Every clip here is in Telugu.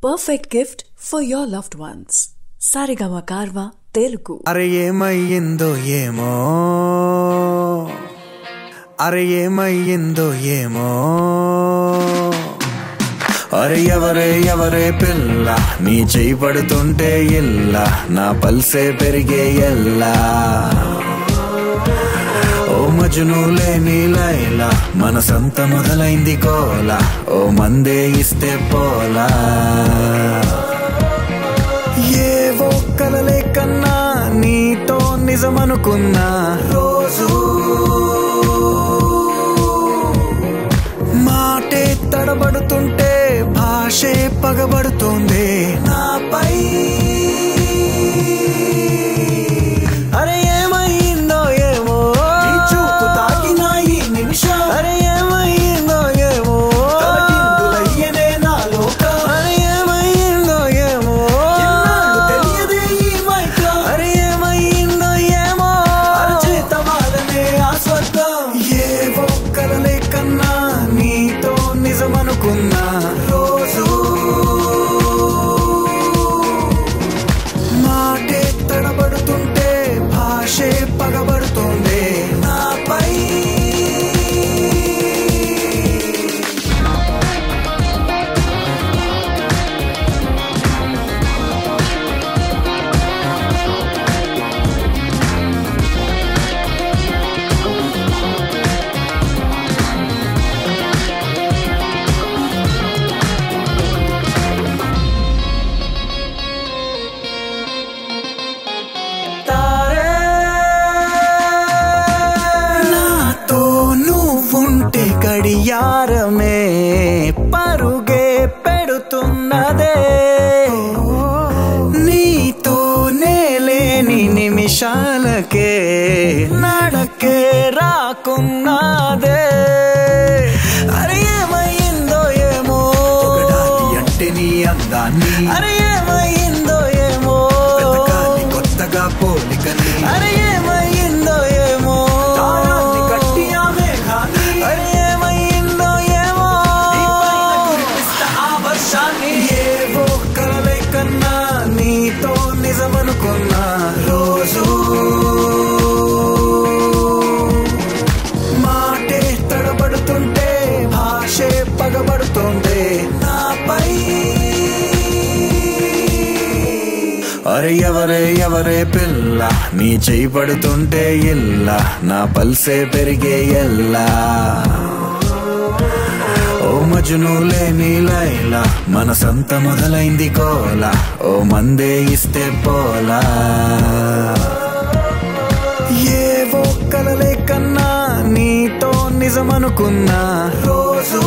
perfect gift for your loved ones. Sarigama Karva Telugu. అరే ఏమయ్యిందో ఏమో అరే ఏమయ్యిందో ఏమో అరే ఎవరే ఎవరే పిల్ల నీ చేయి పడుతుంటే ఇల్ల నా పల్సే పెరిగే ఎల్లా ఓ మజును లేని లైలా మనసంత మొదలైంది కోలా ఓ మందే ఇస్తే పోలా ఏవో కలలే కన్నా నీతో నిజమనుకున్నా రోజు మాటే తడబడుతుంటే భాషే పగబడుతుంది నాపై అరే ఏమైందో ఏమో నీ చూపు తాకిన ఈ నిమిషం అరే ఏమైందో ఏమో తలకిందులయ్యనే నా లోకం అరే ఏమైందో ఏమో ఎన్నాళ్ళు తెలియదే ఈ మైకం అరే ఏమైందో ఏమో అరచేత వాడనే ఆ స్వర్గం ఏవో కలలే కన్నా నీతో నిజమనుకున్నా రోజు మాటే తడబడుతుంటే భాషే పగబడుతుంది నాపై తారే నాతో నువ్వుంటే గడియారమే పరుగే పెడుతున్నదే నీతో లేని నిమిషాలకే నడకే రాకున్నదే అరే ఏమైందో ఏమో అంటే నీ అందాన్ని అరే ఏమైందో ఏమో వెతకాలి కొత్తగా పోలికని అరే ఏమైందో ఏమో దారాన్ని కట్టి ఆ మేఘాన్ని అరే ఏమైందో ఏమో ఆ వర్షాన్ని ఏవో కలలే కన్నా నీతో నిజమనుకున్నా రోజు మాటే తడబడుతుంటే భాషే పగబడుతుంటే నాపై అరే ఎవరే ఎవరే పిల్ల నీ చేయి పడుతుంటే ఇల్ల నా పల్సే పెరిగే ఎల్లా ఓ మజును లేని లైలా మనసంత మొదలైంది కోలా ఓ మందే ఇస్తే పోలా ఏవో కలలే కన్నా నీతో నిజమనుకున్నా రోజు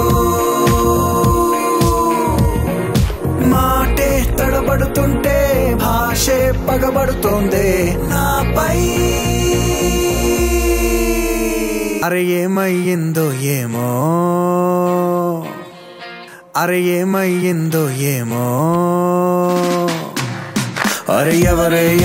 మాటే తడబడుతుంటే భాషే పగబడుతోంది నాపై అరే ఏమయ్యిందో ఏమో అరే ఏమయ్యిందో ఏమో అరే ఎవరే